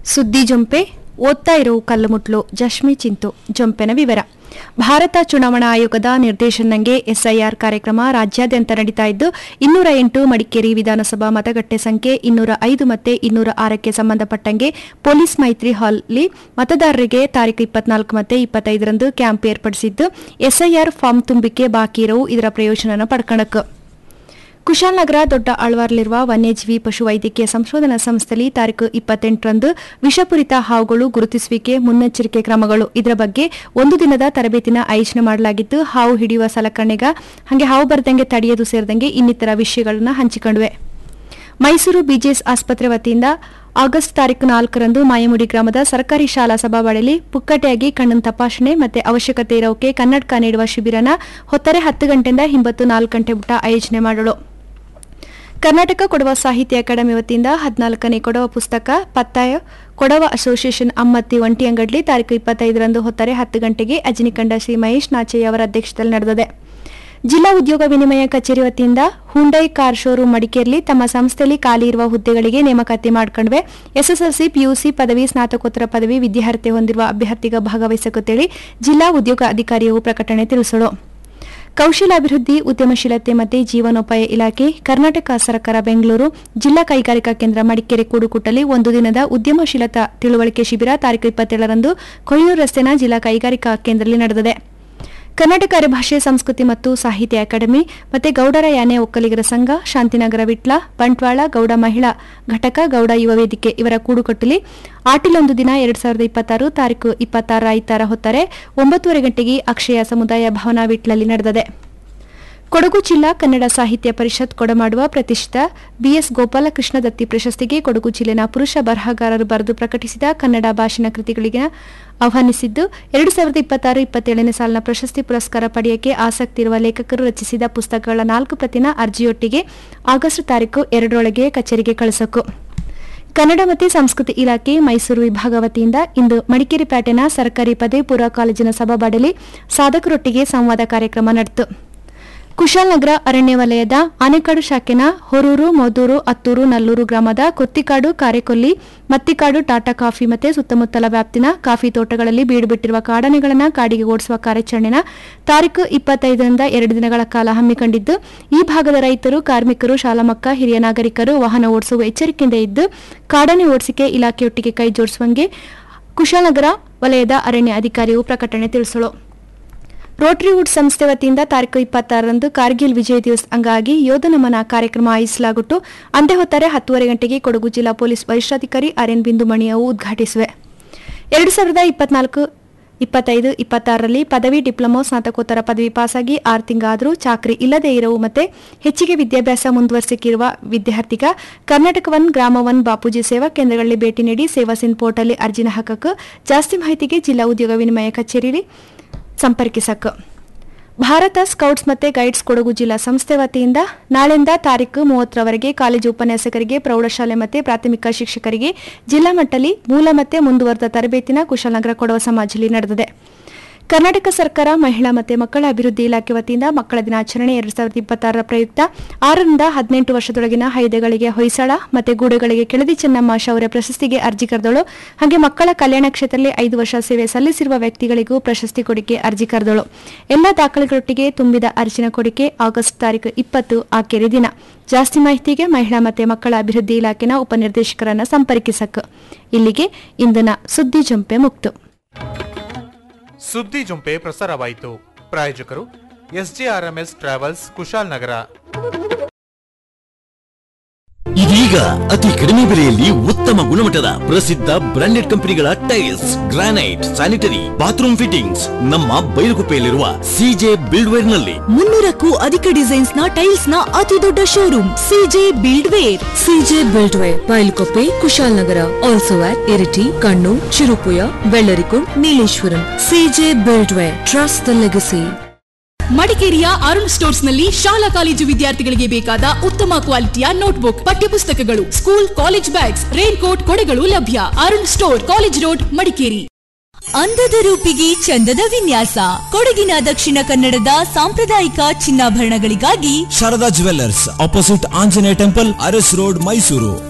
ಸುದ್ದಿ ಜೊಂಪೆ ಓದ್ತಾ ಇರೋ ಕಲ್ಲುಮುಟ್ಲು ಜಶ್ಮಿ ಚಿಂತು ಜೊಂಪೆನ ವಿವರ ಭಾರತ ಚುನಾವಣಾ ಆಯೋಗದ ನಿರ್ದೇಶನಂಗೆ ಎಸ್ಐಆರ್ ಕಾರ್ಯಕ್ರಮ ರಾಜ್ಯಾದ್ಯಂತ ನಡೀತಾ ಇದ್ದು ಇನ್ನೂರ ಎಂಟು ಮಡಿಕೇರಿ ವಿಧಾನಸಭಾ ಮತಗಟ್ಟೆ ಸಂಖ್ಯೆ ಇನ್ನೂರ ಐದು ಮತ್ತೆ ಇನ್ನೂರ ಆರಕ್ಕೆ ಸಂಬಂಧಪಟ್ಟಂಗೆ ಪೊಲೀಸ್ ಮೈತ್ರಿ ಹಾಲ್ನಲ್ಲಿ ಮತದಾರರಿಗೆ ತಾರೀಕು ಇಪ್ಪತ್ನಾಲ್ಕು ಮತ್ತೆ ಇಪ್ಪತ್ತೈದರಂದು ಕ್ಯಾಂಪ್ ಏರ್ಪಡಿಸಿದ್ದು ಎಸ್ಐಆರ್ ಫಾರ್ಮ್ ತುಂಬಿಕೆ ಬಾಕಿ ಇರೋ ಇದರ ಪ್ರಯೋಜನ ಪಡ್ಕಣಕ್ಕೆ ಕುಶಾಲನಗರ ದೊಡ್ಡ ಆಳ್ವಾರ್ಲಿರುವ ವನ್ಯಜೀವಿ ಪಶುವೈದ್ಯಕೀಯ ಸಂಶೋಧನಾ ಸಂಸ್ಥೆಯಲ್ಲಿ ತಾರೀಕು ಇಪ್ಪತ್ತೆಂಟರಂದು ವಿಷಪೂರಿತ ಹಾವುಗಳು ಗುರುತಿಸುವಿಕೆ ಮುನ್ನೆಚ್ಚರಿಕೆ ಕ್ರಮಗಳು ಇದರ ಬಗ್ಗೆ ಒಂದು ದಿನದ ತರಬೇತಿನ ಆಯೋಜನೆ ಮಾಡಲಾಗಿದ್ದು ಹಾವು ಹಿಡಿಯುವ ಸಲಕರಣೆಗ ಹಾಗೆ ಹಾವು ಬರದಂಗೆ ತಡೆಯೋದು ಸೇರಿದಂಗೆ ಇನ್ನಿತರ ವಿಷಯಗಳನ್ನು ಹಂಚಿಕೊಂಡುವೆ ಮೈಸೂರು ಬಿಜೆಎಸ್ ಆಸ್ಪತ್ರೆ ವತಿಯಿಂದ ಆಗಸ್ಟ್ ತಾರೀಕು ನಾಲ್ಕರಂದು ಮಾಯಮುಡಿ ಗ್ರಾಮದ ಸರ್ಕಾರಿ ಶಾಲಾ ಸಭಾವಳಿಯಲ್ಲಿ ಪುಕ್ಕಟೆಯಾಗಿ ಕಣ್ಣಿನ ತಪಾಸಣೆ ಮತ್ತೆ ಅವಶ್ಯಕತೆ ಇರೋಕೆ ಕನ್ನಡಕ ನೀಡುವ ಶಿಬಿರನ ಹೊತ್ತರೆ ಹತ್ತು ಗಂಟೆಯಿಂದ ಹಿಂಬತ್ತು ನಾಲ್ಕು ಗಂಟೆ ಬಿಟ್ಟ ಆಯೋಜನೆ ಮಾಡಲು ಕರ್ನಾಟಕ ಕೊಡವ ಸಾಹಿತ್ಯ ಅಕಾಡೆಮಿ ವತಿಯಿಂದ ಹದಿನಾಲ್ಕನೇ ಕೊಡವ ಪುಸ್ತಕ ಪತ್ತಾಯ ಕೊಡವ ಅಸೋಸಿಯೇಷನ್ ಅಮ್ಮತ್ತಿ ಒಂಟಿಯಂಗಡ್ಲಿ ತಾರೀಕು ಇಪ್ಪತ್ತೈದರಂದು ಹೊತ್ತರೆ ಹತ್ತು ಗಂಟೆಗೆ ಅಜಿನಿಕಂಡ ಶ್ರೀ ಮಹೇಶ್ ನಾಚಯ್ಯ ಅವರ ಅಧ್ಯಕ್ಷತೆಯಲ್ಲಿ ನಡೆದಿದೆ ಜಿಲ್ಲಾ ಉದ್ಯೋಗ ವಿನಿಮಯ ಕಚೇರಿ ವತಿಯಿಂದ ಹುಂಡೈ ಕಾರ್ ಶೋರೂಮ್ ಮಡಿಕೇರಿಯಲ್ಲಿ ತಮ್ಮ ಸಂಸ್ಥೆಯಲ್ಲಿ ಖಾಲಿ ಇರುವ ಹುದ್ದೆಗಳಿಗೆ ನೇಮಕಾತಿ ಮಾಡಿಕೊಂಡ್ವೆ ಎಸ್ಎಸ್ಎಲ್ಸಿ ಪಿಯುಸಿ ಪದವಿ ಸ್ನಾತಕೋತ್ತರ ಪದವಿ ವಿದ್ಯಾರ್ಥಿ ಹೊಂದಿರುವ ಅಭ್ಯರ್ಥಿಗ ಭಾಗವಹಿಸಕುತ್ತೇಳಿ ಜಿಲ್ಲಾ ಉದ್ಯೋಗ ಅಧಿಕಾರಿಯು ಪ್ರಕಟಣೆ ತಿಳಿಸಲು ಕೌಶಲಾಭಿವೃದ್ಧಿ ಉದ್ಯಮಶೀಲತೆ ಮತ್ತು ಜೀವನೋಪಾಯ ಇಲಾಖೆ ಕರ್ನಾಟಕ ಸರ್ಕಾರ ಬೆಂಗಳೂರು ಜಿಲ್ಲಾ ಕೈಗಾರಿಕಾ ಕೇಂದ್ರ ಮಡಿಕೇರಿ ಕೂಡುಕುಟ್ಟಲ್ಲಿ ಒಂದು ದಿನದ ಉದ್ಯಮಶೀಲತಾ ತಿಳುವಳಿಕೆ ಶಿಬಿರ ತಾರೀಕು ಇಪ್ಪತ್ತೇಳರಂದು ಕೊಯ್ಯೂರು ರಸ್ತೆನ ಜಿಲ್ಲಾ ಕೈಗಾರಿಕಾ ಕೇಂದ್ರದಲ್ಲಿ ನಡೆದಿದೆ ಕರ್ನಾಟಕ ಅರೆಭಾಷೆ ಸಂಸ್ಕೃತಿ ಮತ್ತು ಸಾಹಿತ್ಯ ಅಕಾಡೆಮಿ ಮತ್ತು ಗೌಡರ ಯಾನೆ ಒಕ್ಕಲಿಗರ ಸಂಘ ಶಾಂತಿನಗರ ವಿಟ್ಲ ಬಂಟ್ವಾಳ ಗೌಡ ಮಹಿಳಾ ಘಟಕ ಗೌಡ ಯುವ ವೇದಿಕೆ ಇವರ ಕೂಡುಕಟ್ಟಲಿ ಆಟಿಲೊಂದು ದಿನ ಎರಡ್ ಸಾವಿರದ ಇಪ್ಪತ್ತಾರು ತಾರೀಕು ಇಪ್ಪತ್ತಾರ ಐತಾರ ಹೊತ್ತಾರೆ ಒಂಬತ್ತುವರೆ ಗಂಟೆಗೆ ಅಕ್ಷಯ ಸಮುದಾಯ ಭವನ ವಿಟ್ಲಲ್ಲಿ ನಡೆದಿದೆ ಕೊಡಗು ಜಿಲ್ಲಾ ಕನ್ನಡ ಸಾಹಿತ್ಯ ಪರಿಷತ್ ಕೊಡಮಾಡುವ ಪ್ರತಿಷ್ಠಿತ ಬಿಎಸ್ ಗೋಪಾಲಕೃಷ್ಣ ದತ್ತಿ ಪ್ರಶಸ್ತಿಗೆ ಕೊಡಗು ಜಿಲ್ಲೆನ ಪುರುಷ ಬರಹಗಾರರು ಬರೆದು ಪ್ರಕಟಿಸಿದ ಕನ್ನಡ ಭಾಷಣ ಕೃತಿಗಳಿಗೆ ಆಹ್ವಾನಿಸಿದ್ದು ಎರಡು ಸಾವಿರದ ಇಪ್ಪತ್ತಾರು ಇಪ್ಪತ್ತೇಳನೇ ಸಾಲಿನ ಪ್ರಶಸ್ತಿ ಪುರಸ್ಕಾರ ಪಡೆಯಕ್ಕೆ ಆಸಕ್ತಿ ಇರುವ ಲೇಖಕರು ರಚಿಸಿದ ಪುಸ್ತಕಗಳ ನಾಲ್ಕು ಪ್ರತಿನ ಅರ್ಜಿಯೊಟ್ಟಿಗೆ ಆಗಸ್ಟ್ ತಾರೀಕು ಎರಡರೊಳಗೆ ಕಚೇರಿಗೆ ಕಳಿಸಕು ಕನ್ನಡ ಮತ್ತು ಸಂಸ್ಕೃತಿ ಇಲಾಖೆ ಮೈಸೂರು ವಿಭಾಗ ವತಿಯಿಂದ ಇಂದು ಮಡಿಕೇರಿ ಪೇಟೆನ ಸರ್ಕಾರಿ ಪದವಿ ಪೂರ್ವ ಕಾಲೇಜಿನ ಸಭಾಬಾಡಲಿ ಸಾಧಕರೊಟ್ಟಿಗೆ ಸಂವಾದ ಕಾರ್ಯಕ್ರಮ ನಡೆಯಿತು ಕುಶಾಲನಗರ ಅರಣ್ಯ ವಲಯದ ಆನೆಕಾಡು ಶಾಖೆನ ಹೊರೂರು ಮಧೂರು ಅತ್ತೂರು ನಲ್ಲೂರು ಗ್ರಾಮದ ಕೊತ್ತಿಕಾಡು ಕಾರೆಕೊಲ್ಲಿ ಮತ್ತಿಕಾಡು ಟಾಟಾ ಕಾಫಿ ಮತ್ತೆ ಸುತ್ತಮುತ್ತಲ ವ್ಯಾಪ್ತಿನ ಕಾಫಿ ತೋಟಗಳಲ್ಲಿ ಬೀಡುಬಿಟ್ಟಿರುವ ಕಾಡಾನೆಗಳನ್ನು ಕಾಡಿಗೆ ಓಡಿಸುವ ಕಾರ್ಯಾಚರಣೆನ ತಾರೀಕು ಇಪ್ಪತ್ತೈದರಿಂದ ಎರಡು ದಿನಗಳ ಕಾಲ ಹಮ್ಮಿಕೊಂಡಿದ್ದು ಈ ಭಾಗದ ರೈತರು ಕಾರ್ಮಿಕರು ಶಾಲಾ ಮಕ್ಕ ಹಿರಿಯ ನಾಗರಿಕರು ವಾಹನ ಓಡಿಸುವ ಎಚ್ಚರಿಕೆಯಿಂದ ಇದ್ದು ಕಾಡಾನೆ ಓಡಿಸಿಕೆ ಇಲಾಖೆಯೊಟ್ಟಿಗೆ ಕೈ ಜೋಡಿಸುವಂಗೆ ಕುಶಾಲನಗರ ವಲಯದ ಅರಣ್ಯ ಅಧಿಕಾರಿಯು ಪ್ರಕಟಣೆ ತಿಳಿಸಲು ರೋಟರಿ ವುಡ್ ಸಂಸ್ಥೆ ವತಿಯಿಂದ ತಾರೀಕು ಇಪ್ಪತ್ತಾರರಂದು ಕಾರ್ಗಿಲ್ ವಿಜಯ್ ದಿವಸ್ ಅಂಗವಾಗಿ ಯೋಧ ನಮನ ಕಾರ್ಯಕ್ರಮ ಆಯೋಜಿಸಲಾಗುಟ್ಟು ಅಂದೇ ಹೊತ್ತಾರೆ ಹತ್ತುವರೆ ಗಂಟೆಗೆ ಕೊಡಗು ಜಿಲ್ಲಾ ಪೊಲೀಸ್ ವರಿಷ್ಠಾಧಿಕಾರಿ ಆರ್ ಎನ್ ಬಿಂದುಮಣಿ ಅವು ಉದ್ಘಾಟಿಸುವೆ ಎರಡು ಸಾವಿರದ ಇಪ್ಪತ್ನಾಲ್ಕು ಇಪ್ಪತ್ತೈದು ಇಪ್ಪತ್ತಾರರಲ್ಲಿ ಪದವಿ ಡಿಪ್ಲೊಮೊ ಸ್ನಾತಕೋತ್ತರ ಪದವಿ ಪಾಸಾಗಿ ಆರು ತಿಂಗಳಾದರೂ ಚಾಕರಿ ಇಲ್ಲದೇ ಇರವು ಮತ್ತೆ ಹೆಚ್ಚಿಗೆ ವಿದ್ಯಾಭ್ಯಾಸ ಮುಂದುವರಿಸಿರುವ ವಿದ್ಯಾರ್ಥಿಗ ಕರ್ನಾಟಕ ಒನ್ ಗ್ರಾಮ ಒನ್ ಬಾಪೂಜಿ ಸೇವಾ ಕೇಂದ್ರಗಳಲ್ಲಿ ಭೇಟಿ ನೀಡಿ ಸೇವಾ ಸಿನ್ ಪೋರ್ಟಲ್ಲಿ ಅರ್ಜಿನ ಹಾಕಕ್ಕೆ ಜಾಸ್ತಿ ಮಾಹಿತಿಗೆ ಜಿಲ್ಲಾ ಉದ್ಯೋಗ ವಿನಿಮಯ ಕಚೇರಿ ಸಂಪರ್ಕಿಸಕ ಭಾರತ ಸ್ಕೌಟ್ಸ್ ಮತ್ತು ಗೈಡ್ಸ್ ಕೊಡಗು ಜಿಲ್ಲಾ ಸಂಸ್ಥೆ ವತಿಯಿಂದ ನಾಳೆಯಿಂದ ತಾರೀಕು ಮೂವತ್ತರವರೆಗೆ ಕಾಲೇಜು ಉಪನ್ಯಾಸಕರಿಗೆ ಪ್ರೌಢಶಾಲೆ ಮತ್ತು ಪ್ರಾಥಮಿಕ ಶಿಕ್ಷಕರಿಗೆ ಜಿಲ್ಲಾ ಮಟ್ಟದಲ್ಲಿ ಮೂಲ ಮತ್ತು ಮುಂದುವರೆದ ತರಬೇತಿನ ಕುಶಾಲನಗರ ಕೊಡವ ಸಮಾಜದಲ್ಲಿ ನಡೆದಿದೆ ಕರ್ನಾಟಕ ಸರ್ಕಾರ ಮಹಿಳಾ ಮತ್ತು ಮಕ್ಕಳ ಅಭಿವೃದ್ಧಿ ಇಲಾಖೆ ವತಿಯಿಂದ ಮಕ್ಕಳ ದಿನಾಚರಣೆ ಎರಡು ಸಾವಿರದ ಇಪ್ಪತ್ತಾರರ ಪ್ರಯುಕ್ತ ಆರರಿಂದ ಹದಿನೆಂಟು ವರ್ಷದೊಳಗಿನ ಹೈದೆಗಳಿಗೆ ಹೊಯ್ಸಳ ಮತ್ತು ಗೂಡುಗಳಿಗೆ ಕೆಳದಿ ಚೆನ್ನಮ್ಮ ಶೌರ್ಯ ಪ್ರಶಸ್ತಿಗೆ ಅರ್ಜಿ ಕರೆದಳು ಹಾಗೆ ಮಕ್ಕಳ ಕಲ್ಯಾಣ ಕ್ಷೇತ್ರದಲ್ಲಿ ಐದು ವರ್ಷ ಸೇವೆ ಸಲ್ಲಿಸಿರುವ ವ್ಯಕ್ತಿಗಳಿಗೂ ಪ್ರಶಸ್ತಿ ಕೊಡಿಕೆ ಅರ್ಜಿ ಕರೆದಳು ಎಲ್ಲ ದಾಖಲೆಗಳೊಟ್ಟಿಗೆ ತುಂಬಿದ ಅರ್ಜಿನ ಕೊಡಿಕೆ ಆಗಸ್ಟ್ ತಾರೀಕು ಇಪ್ಪತ್ತು ಆಕೆರೆ ದಿನ ಜಾಸ್ತಿ ಮಾಹಿತಿಗೆ ಮಹಿಳಾ ಮತ್ತು ಮಕ್ಕಳ ಅಭಿವೃದ್ಧಿ ಇಲಾಖೆನ ಉಪನಿರ್ದೇಶಕರನ್ನ ಸಂಪರ್ಕಿಸಕ ಇಲ್ಲಿಗೆ ಇಂದಿನ ಸುದ್ದಿ ಜಂಪೆ ಮುಕ್ತು ಸುದ್ದಿ ಜುಂಪೆ ಪ್ರಸಾರವಾಯಿತು ಪ್ರಾಯೋಜಕರು ಎಸ್ಜೆಆರ್ಎಂಎಸ್ ಟ್ರಾವೆಲ್ಸ್ ಕುಶಾಲ್ನಗರ ಇದೀಗ ಅತಿ ಕಡಿಮೆ ಬೆಲೆಯಲ್ಲಿ ಉತ್ತಮ ಗುಣಮಟ್ಟದ ಪ್ರಸಿದ್ಧ ಬ್ರಾಂಡೆಡ್ ಕಂಪನಿಗಳ tiles granite sanitary bathroom fittings ನಮ್ಮ ಬೈಲುಗುಪ್ಪೆಯಲ್ಲಿರುವ ಸಿಜೆ ಬಿಲ್ಡ್ವೇರ್ ನಲ್ಲಿ ಮುನ್ನೂರಕ್ಕೂ ಅಧಿಕ ಡಿಸೈನ್ಸ್ ನ ಟೈಲ್ಸ್ ನ ಅತಿ ದೊಡ್ಡ showroom CJ build ware CJ build ware Bylakuppe Kushalnagar also at Iritty Kannur Cherupuzha Vellarikundu Nileshwaram CJ build ware trust the legacy ಮಡಿಕೇರಿಯ ಅರುಣ್ ಸ್ಟೋರ್ಸ್ ನಲ್ಲಿ ಶಾಲಾ ಕಾಲೇಜು ವಿದ್ಯಾರ್ಥಿಗಳಿಗೆ ಬೇಕಾದ ಉತ್ತಮ ಕ್ವಾಲಿಟಿಯ ನೋಟ್ಬುಕ್ ಪಠ್ಯಪುಸ್ತಕಗಳು school college bags raincoat ಕೊಡೆಗಳು ಲಭ್ಯ Arun store college road Madikeri ಅಂದದ ರೂಪಿಗೆ ಚಂದದ ವಿನ್ಯಾಸ ಕೊಡಗಿನ ದಕ್ಷಿಣ ಕನ್ನಡದ ಸಾಂಪ್ರದಾಯಿಕ ಚಿನ್ನಾಭರಣಗಳಿಗಾಗಿ Sharada jewellers opposite Anjaneya temple Aras road Mysuru